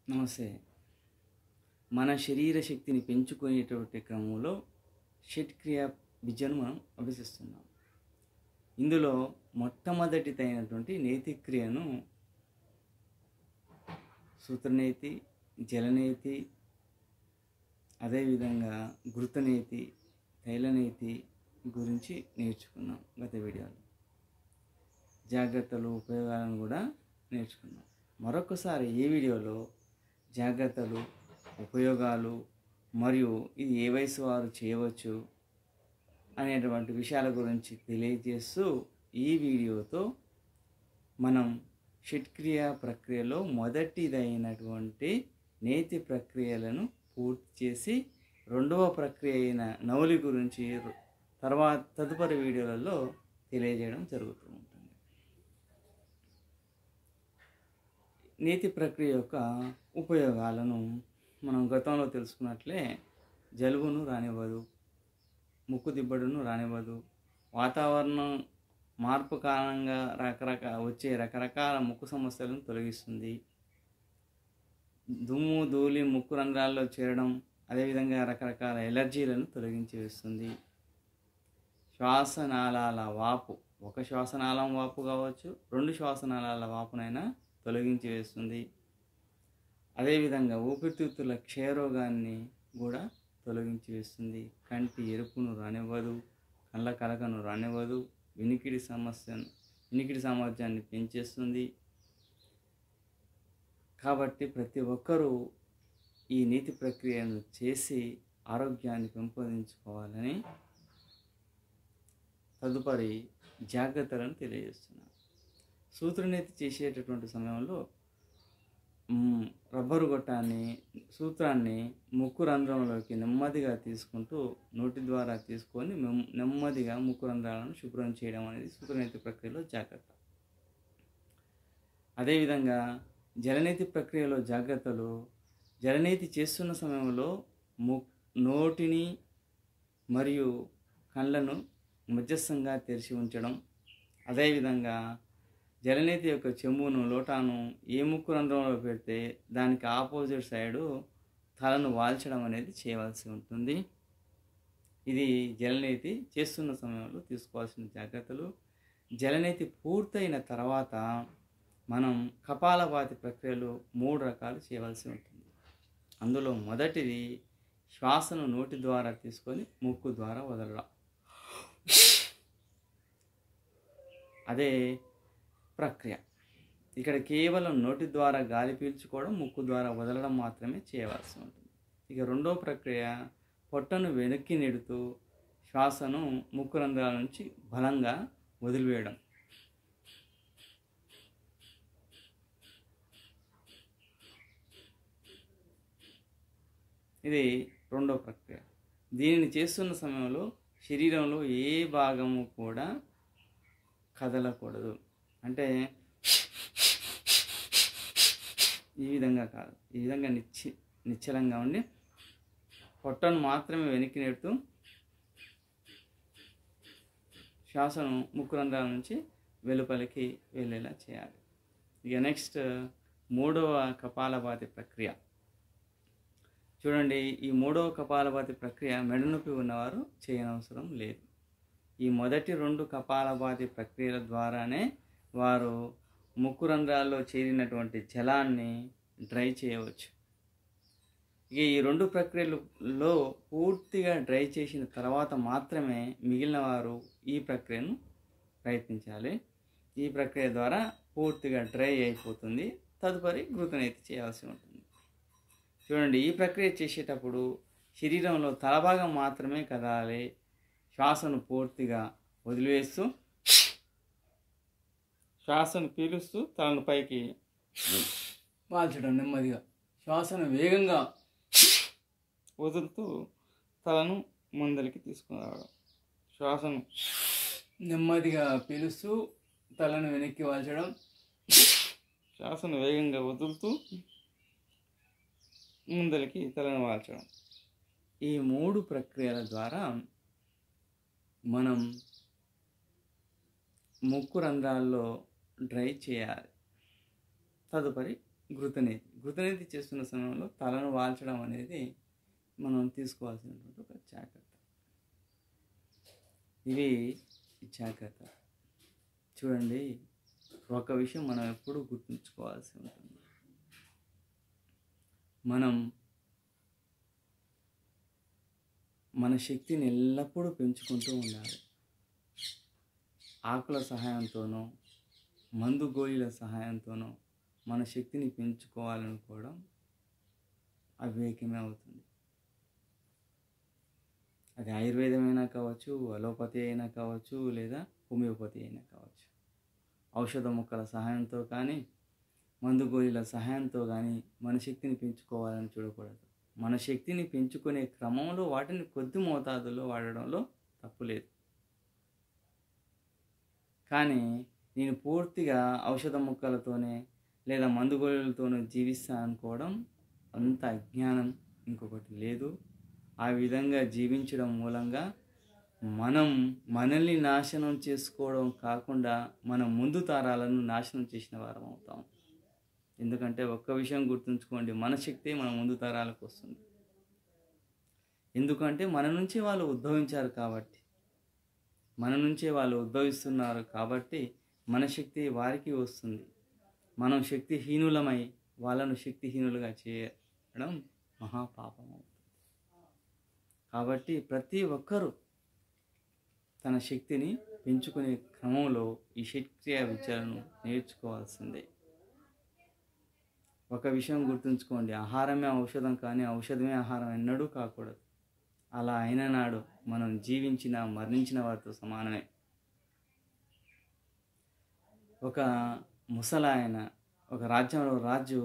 నమస్తే మన శరీర శక్తిని పెంచుకునేటువంటి క్రమంలో షట్క్రియ విద్యను మనం అభ్యసిస్తున్నాం ఇందులో మొట్టమొదటిదైనటువంటి నేతిక్రియను సూత్రనేతి జలనేతి అదేవిధంగా గురుతనేతి తైలనేతి గురించి నేర్చుకున్నాం గత వీడియోలో జాగ్రత్తలు ఉపయోగాలను కూడా నేర్చుకున్నాం మరొకసారి ఈ వీడియోలో జాగ్రత్తలు ఉపయోగాలు మరియు ఇది ఏ వయసు వారు చేయవచ్చు అనేటువంటి విషయాల గురించి తెలియజేస్తూ ఈ వీడియోతో మనం షట్క్రియ ప్రక్రియలో మొదటిదైనటువంటి నేతి ప్రక్రియలను పూర్తి చేసి రెండవ ప్రక్రియ అయిన నవలి గురించి తర్వాత తదుపరి వీడియోలలో తెలియజేయడం జరుగుతూ ఉంటుంది నీతి ప్రక్రియ యొక్క ఉపయోగాలను మనం గతంలో తెలుసుకున్నట్లే జలుబును రానివ్వదు ముక్కు దిబ్బడును రానివ్వదు వాతావరణం మార్పు కారణంగా రకరకాల వచ్చే రకరకాల ముక్కు సమస్యలను తొలగిస్తుంది దుమ్ము ధూళి ముక్కు రంధ్రాల్లో చేరడం అదేవిధంగా రకరకాల ఎలర్జీలను తొలగించి వేస్తుంది శ్వాసనాళాల వాపు ఒక శ్వాసనాళం వాపు కావచ్చు రెండు శ్వాసనాళాల వాపునైనా తొలగించి వేస్తుంది అదేవిధంగా ఊపిరితిత్తుల క్షయరోగాన్ని కూడా తొలగించి వేస్తుంది కంటి ఎరుపును రానివ్వదు కళ్ళ కలకను రానివ్వదు వినికిడి సమస్యను వినికిడి సామర్థ్యాన్ని పెంచేస్తుంది కాబట్టి ప్రతి ఒక్కరూ ఈ నీతి ప్రక్రియను చేసి ఆరోగ్యాన్ని పెంపొందించుకోవాలని తదుపరి జాగ్రత్తలను తెలియజేస్తున్నారు సూత్రనీతి చేసేటటువంటి సమయంలో మ్, రబ్బరు గొట్టాన్ని సూత్రాన్ని ముక్కు రంధ్రంలోకి నెమ్మదిగా తీసుకుంటూ నోటి ద్వారా తీసుకొని మెమ్- నెమ్మదిగా ముక్కు రంధ్రాలను శుభ్రం చేయడం అనేది సూత్రనీతి ప్రక్రియలో జాగ్రత్త అదేవిధంగా జలనీతి ప్రక్రియలో జాగ్రత్తలు జలనీతి చేస్తున్న సమయంలో ము నోటిని మరియు కళ్ళను మధ్యస్థంగా తెరిచి ఉంచడం అదేవిధంగా జలనీతి యొక్క చెంబును లోటాను ఏ ముక్కు రంధ్రంలో పెడితే దానికి ఆపోజిట్ సైడు తలను వాల్చడం అనేది చేయవలసి ఉంటుంది ఇది జలనీతి చేస్తున్న సమయంలో తీసుకోవాల్సిన జాగ్రత్తలు జలనీతి పూర్తయిన తర్వాత మనం కపాలపాతి ప్రక్రియలో మూడు రకాలు చేయవలసి ఉంటుంది అందులో మొదటిది శ్వాసను నోటి ద్వారా తీసుకొని ముక్కు ద్వారా వదలడం అదే ప్రక్రియ ఇక్కడ కేవలం నోటి ద్వారా గాలి పీల్చుకోవడం ముక్కు ద్వారా వదలడం మాత్రమే చేయవలసి ఉంటుంది ఇక రెండో ప్రక్రియ పొట్టను వెనక్కి నెడుతూ శ్వాసను ముక్కు రంధ్రాల నుంచి బలంగా వదిలివేయడం ఇది రెండో ప్రక్రియ దీనిని చేస్తున్న సమయంలో శరీరంలో ఏ భాగము కూడా కదలకూడదు అంటే ఈ విధంగా కాదు ఈ విధంగా నిచ్చి నిశ్చలంగా ఉండి పొట్టను మాత్రమే వెనక్కి నెడుతూ శ్వాసను ముక్కు రంధ్రాల నుంచి వెలుపలికి వెళ్ళేలా చేయాలి ఇక నెక్స్ట్ మూడవ కపాలభాతి ప్రక్రియ చూడండి ఈ మూడవ కపాలభాతి ప్రక్రియ మెడనొప్పి ఉన్నవారు చేయనవసరం లేదు ఈ మొదటి రెండు కపాలభాతి ప్రక్రియల ద్వారానే వారు ముక్కు రంధ్రాల్లో చేరినటువంటి జలాన్ని డ్రై చేయవచ్చు ఇక ఈ రెండు ప్రక్రియలలో పూర్తిగా డ్రై చేసిన తర్వాత మాత్రమే మిగిలిన వారు ఈ ప్రక్రియను ప్రయత్నించాలి ఈ ప్రక్రియ ద్వారా పూర్తిగా డ్రై అయిపోతుంది తదుపరి గృతనైతే చేయాల్సి ఉంటుంది చూడండి ఈ ప్రక్రియ చేసేటప్పుడు శరీరంలో తలభాగం మాత్రమే కదలాలి శ్వాసను పూర్తిగా వదిలివేస్తూ శ్వాసను పీలుస్తూ తలను పైకి వాల్చడం నెమ్మదిగా శ్వాసను వేగంగా వదులుతూ తలను ముందరికి తీసుకుని రావడం శ్వాసను నెమ్మదిగా పీలుస్తూ తలను వెనక్కి వాల్చడం శ్వాసను వేగంగా వదులుతూ ముందరికి తలను వాల్చడం ఈ మూడు ప్రక్రియల ద్వారా మనం ముక్కు రంధ్రాల్లో డ్రై చేయాలి తదుపరి ఘృతనేతి ఘృతనేతి చేస్తున్న సమయంలో తలను వాల్చడం అనేది మనం తీసుకోవాల్సినటువంటి ఒక జాగ్రత్త ఇవి జాగ్రత్త చూడండి ఒక విషయం మనం ఎప్పుడూ గుర్తుంచుకోవాల్సి ఉంటుంది మనం మన శక్తిని ఎల్లప్పుడూ పెంచుకుంటూ ఉండాలి ఆకుల సహాయంతోనో మందు గోళీల సహాయంతోనో మన శక్తిని పెంచుకోవాలనుకోవడం అవివేకమే అవుతుంది అది ఆయుర్వేదమైనా కావచ్చు అలోపతి అయినా కావచ్చు లేదా హోమియోపతి అయినా కావచ్చు ఔషధ మొక్కల సహాయంతో కానీ మందు గోళీల సహాయంతో కానీ మన శక్తిని పెంచుకోవాలని చూడకూడదు మన శక్తిని పెంచుకునే క్రమంలో వాటిని కొద్ది మోతాదులో వాడడంలో తప్పు లేదు కానీ నేను పూర్తిగా ఔషధ మొక్కలతోనే లేదా మందు గోళీలతోనే జీవిస్తా అనుకోవడం అంత అజ్ఞానం ఇంకొకటి లేదు ఆ విధంగా జీవించడం మూలంగా మనం మనల్ని నాశనం చేసుకోవడం కాకుండా మన ముందు తరాలను నాశనం చేసిన వారం అవుతాం ఎందుకంటే ఒక్క విషయం గుర్తుంచుకోండి మన శక్తి మన ముందు తరాలకు వస్తుంది ఎందుకంటే మన నుంచి వాళ్ళు ఉద్భవించారు కాబట్టి మన నుంచే వాళ్ళు ఉద్భవిస్తున్నారు కాబట్టి మన శక్తి వారికి వస్తుంది మనం శక్తిహీనులమై వాళ్ళను శక్తిహీనులుగా చేయడం మహాపాపం అవుతుంది కాబట్టి ప్రతి ఒక్కరూ తన శక్తిని పెంచుకునే క్రమంలో ఈ శక్తియ విద్యలను నేర్చుకోవాల్సిందే ఒక విషయం గుర్తుంచుకోండి ఆహారమే ఔషధం కానీ ఔషధమే ఆహారం ఎన్నడూ కాకూడదు అలా అయిన నాడు మనం జీవించిన మరణించిన వారితో సమానమే ఒక ముసలాయన ఒక రాజ్యంలో రాజు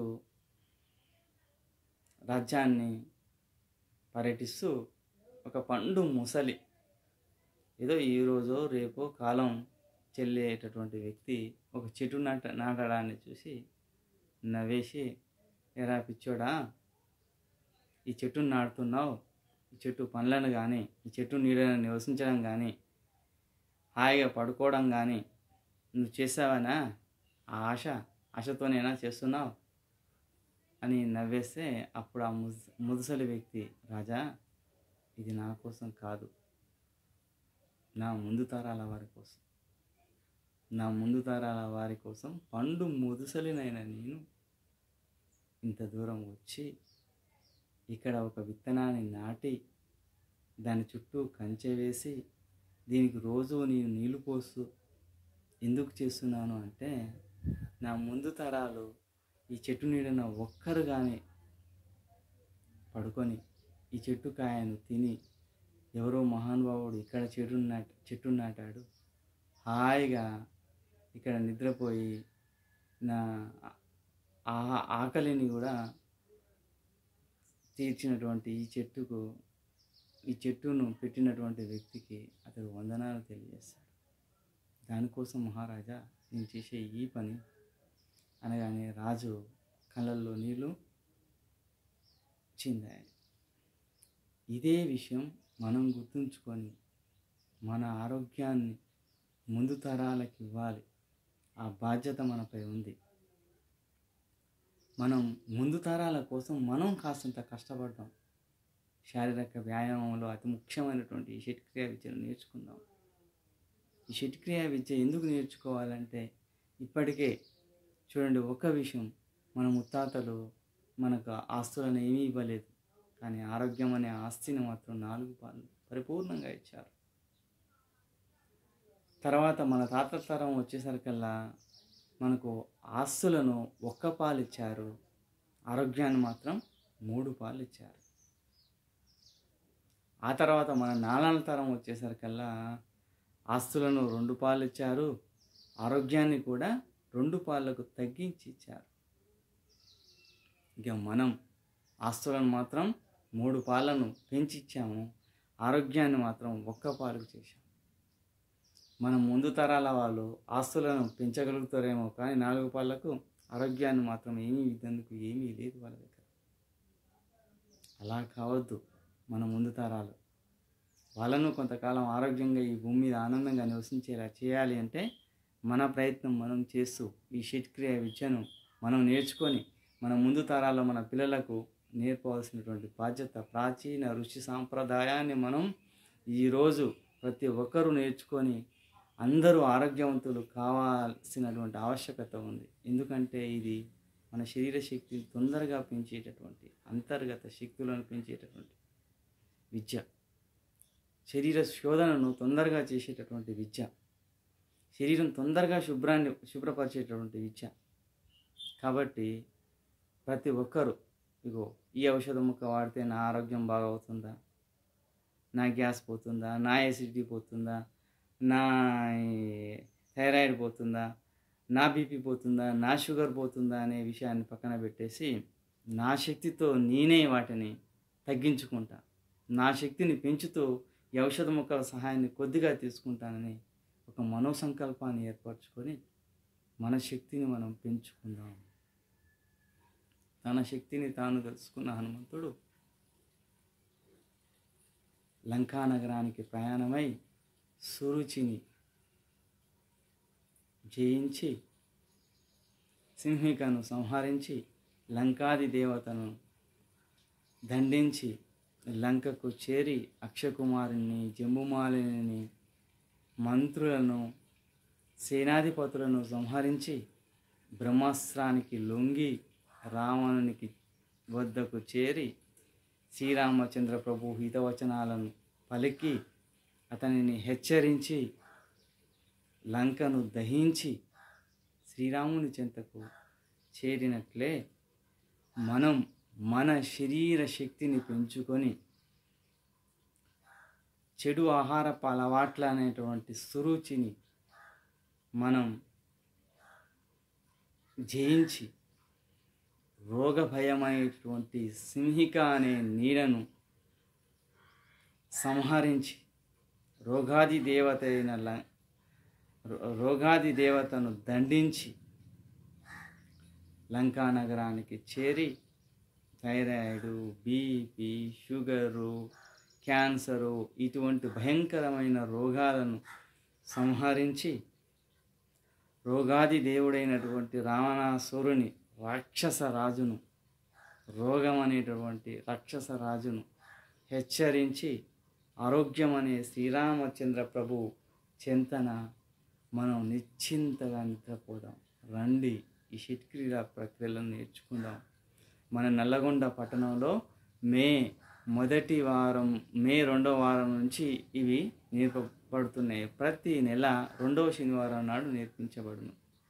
రాజ్యాన్ని పర్యటిస్తూ ఒక పండు ముసలి ఏదో ఈరోజో రేపో కాలం చెల్లేటటువంటి వ్యక్తి ఒక చెట్టు నాట నాటడాన్ని చూసి నవ్వేసి ఎరా పిచ్చోడా ఈ చెట్టును నాటుతున్నావు ఈ చెట్టు పండ్లను కానీ ఈ చెట్టు నీడను నివసించడం కానీ హాయిగా పడుకోవడం కానీ నువ్వు చేసావనా ఆ ఆశ ఆశతోనేనా చేస్తున్నావు అని నవ్వేస్తే అప్పుడు ఆ ముస్ ముదుసలి వ్యక్తి రాజా ఇది నా కోసం కాదు నా ముందు తరాల వారి కోసం నా ముందు తరాల వారి కోసం పండు ముదుసలినైన నేను ఇంత దూరం వచ్చి ఇక్కడ ఒక విత్తనాన్ని నాటి దాని చుట్టూ కంచె వేసి దీనికి రోజు నేను నీళ్లు పోస్తూ ఎందుకు చేస్తున్నాను అంటే నా ముందు తరాలు ఈ చెట్టు నీడన ఒక్కరు కానీ పడుకొని ఈ చెట్టు కాయను తిని ఎవరో మహానుభావుడు ఇక్కడ చెట్టు నాట చెట్టు నాటాడు హాయిగా ఇక్కడ నిద్రపోయి నా ఆ ఆకలిని కూడా తీర్చినటువంటి ఈ చెట్టుకు ఈ చెట్టును పెట్టినటువంటి వ్యక్తికి అతడు వందనాలు తెలియజేస్తాడు దానికోసం మహారాజా నేను చేసే ఈ పని అనగానే రాజు కళ్ళల్లో నీళ్ళు చిందాయి ఇదే విషయం మనం గుర్తుంచుకొని మన ఆరోగ్యాన్ని ముందు తరాలకు ఇవ్వాలి ఆ బాధ్యత మనపై ఉంది మనం ముందు తరాల కోసం మనం కాస్తంత కష్టపడదాం శారీరక వ్యాయామంలో అతి ముఖ్యమైనటువంటి ఈ షట్క్రియ విద్యను నేర్చుకుందాం ఈ షట్క్రియ విద్య ఎందుకు నేర్చుకోవాలంటే ఇప్పటికే చూడండి ఒక విషయం మన ముత్తాతలు మనకు ఆస్తులను ఏమీ ఇవ్వలేదు కానీ ఆరోగ్యం అనే ఆస్తిని మాత్రం నాలుగు పాలు పరిపూర్ణంగా ఇచ్చారు తర్వాత మన తాత తరం వచ్చేసరికల్లా మనకు ఆస్తులను ఒక్క పాలు ఇచ్చారు ఆరోగ్యాన్ని మాత్రం మూడు పాలు ఇచ్చారు ఆ తర్వాత మన నాలుగు తరం వచ్చేసరికల్లా ఆస్తులను రెండు పాలు ఇచ్చారు ఆరోగ్యాన్ని కూడా రెండు పాలకు తగ్గించి ఇచ్చారు ఇక మనం ఆస్తులను మాత్రం మూడు పాలను పెంచి ఇచ్చాము ఆరోగ్యాన్ని మాత్రం ఒక్క పాలకు చేశాము మనం ముందు తరాల వాళ్ళు ఆస్తులను పెంచగలుగుతారేమో కానీ నాలుగు పాలకు ఆరోగ్యాన్ని మాత్రం ఏమీ ఇద్దందుకు ఏమీ లేదు వాళ్ళ దగ్గర అలా కావద్దు మన ముందు తరాలు వాళ్ళను కొంతకాలం ఆరోగ్యంగా ఈ భూమి మీద ఆనందంగా నివసించేలా చేయాలి అంటే మన ప్రయత్నం మనం చేస్తూ ఈ షట్క్రియ విద్యను మనం నేర్చుకొని మన ముందు తరాల్లో మన పిల్లలకు నేర్పవలసినటువంటి బాధ్యత ప్రాచీన ఋషి సాంప్రదాయాన్ని మనం ఈరోజు ప్రతి ఒక్కరూ నేర్చుకొని అందరూ ఆరోగ్యవంతులు కావాల్సినటువంటి ఆవశ్యకత ఉంది ఎందుకంటే ఇది మన శరీర శక్తిని తొందరగా పెంచేటటువంటి అంతర్గత శక్తులను పెంచేటటువంటి విద్య శరీర శోధనను తొందరగా చేసేటటువంటి విద్య శరీరం తొందరగా శుభ్రాన్ని శుభ్రపరిచేటటువంటి విద్య కాబట్టి ప్రతి ఒక్కరూ ఇగో ఈ ఔషధం ముక్క వాడితే నా ఆరోగ్యం బాగా అవుతుందా నా గ్యాస్ పోతుందా నా ఎసిడిటీ పోతుందా నా ఈ థైరాయిడ్ పోతుందా నా బీపీ పోతుందా నా షుగర్ పోతుందా అనే విషయాన్ని పక్కన పెట్టేసి నా శక్తితో నేనే వాటిని తగ్గించుకుంటా నా శక్తిని పెంచుతూ ఈ ఔషధ మొక్కల సహాయాన్ని కొద్దిగా తీసుకుంటానని ఒక మనోసంకల్పాన్ని ఏర్పరచుకొని మన శక్తిని మనం పెంచుకుందాం తన శక్తిని తాను తెలుసుకున్న హనుమంతుడు లంకా నగరానికి ప్రయాణమై సురుచిని జయించి సింహికను సంహరించి లంకాది దేవతను దండించి లంకకు చేరి అక్షకుమారుని జంబుమాలిని మంత్రులను సేనాధిపతులను సంహరించి బ్రహ్మాస్త్రానికి లొంగి రావణునికి వద్దకు చేరి శ్రీరామచంద్ర ప్రభు హితవచనాలను పలికి అతనిని హెచ్చరించి లంకను దహించి శ్రీరాముని చెంతకు చేరినట్లే మనం మన శరీర శక్తిని పెంచుకొని చెడు ఆహారపు అలవాట్ల అనేటువంటి సురుచిని మనం జయించి రోగ భయమైనటువంటి సింహిక అనే నీడను సంహరించి రోగాది దేవత అయిన ల- రో- రోగాది దేవతను దండించి లంకా నగరానికి చేరి థైరాయిడ్ బీపీ షుగరు క్యాన్సరు ఇటువంటి భయంకరమైన రోగాలను సంహరించి రోగాది దేవుడైనటువంటి రావణాసురుని రాక్షస రాజును రోగం అనేటటువంటి రాక్షస రాజును హెచ్చరించి ఆరోగ్యం అనే శ్రీరామచంద్ర ప్రభు చింతన మనం నిశ్చింతగా నిద్రపోదాం రండి ఈ షట్క్రీడా ప్రక్రియలను నేర్చుకుందాం మన నల్లగొండ పట్టణంలో మే మొదటి వారం మే రెండో వారం నుంచి ఇవి నేర్పబడుతున్నాయి ప్రతి నెల రెండవ శనివారం నాడు నేర్పించబడును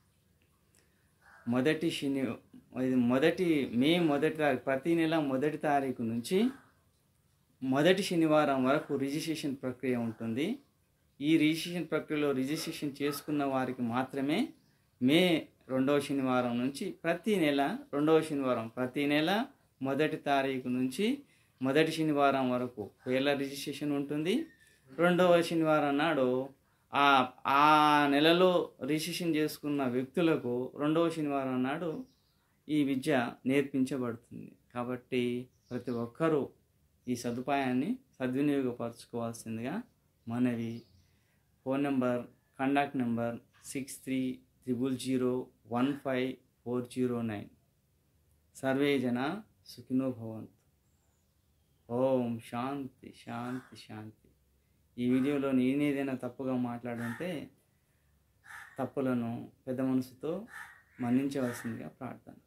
మొదటి శని ఇది మొదటి మే మొదటి తారీఖు ప్రతి నెల మొదటి తారీఖు నుంచి మొదటి శనివారం వరకు రిజిస్ట్రేషన్ ప్రక్రియ ఉంటుంది ఈ రిజిస్ట్రేషన్ ప్రక్రియలో రిజిస్ట్రేషన్ చేసుకున్న వారికి మాత్రమే మే రెండవ శనివారం నుంచి ప్రతి నెల రెండవ శనివారం ప్రతి నెల మొదటి తారీఖు నుంచి మొదటి శనివారం వరకు వేల రిజిస్ట్రేషన్ ఉంటుంది రెండవ శనివారం నాడు ఆ ఆ నెలలో రిజిస్ట్రేషన్ చేసుకున్న వ్యక్తులకు రెండవ శనివారం నాడు ఈ విద్య నేర్పించబడుతుంది కాబట్టి ప్రతి ఒక్కరూ ఈ సదుపాయాన్ని సద్వినియోగపరచుకోవాల్సిందిగా మనవి phone number contact number six three triple zero one five four zero nine సర్వే జన సుఖినో భవంతు ఓం శాంతి శాంతి శాంతి ఈ వీడియోలో నేనేదైనా తప్పుగా మాట్లాడుంటే తప్పులను పెద్ద మనసుతో మన్నించవలసిందిగా ప్రార్థన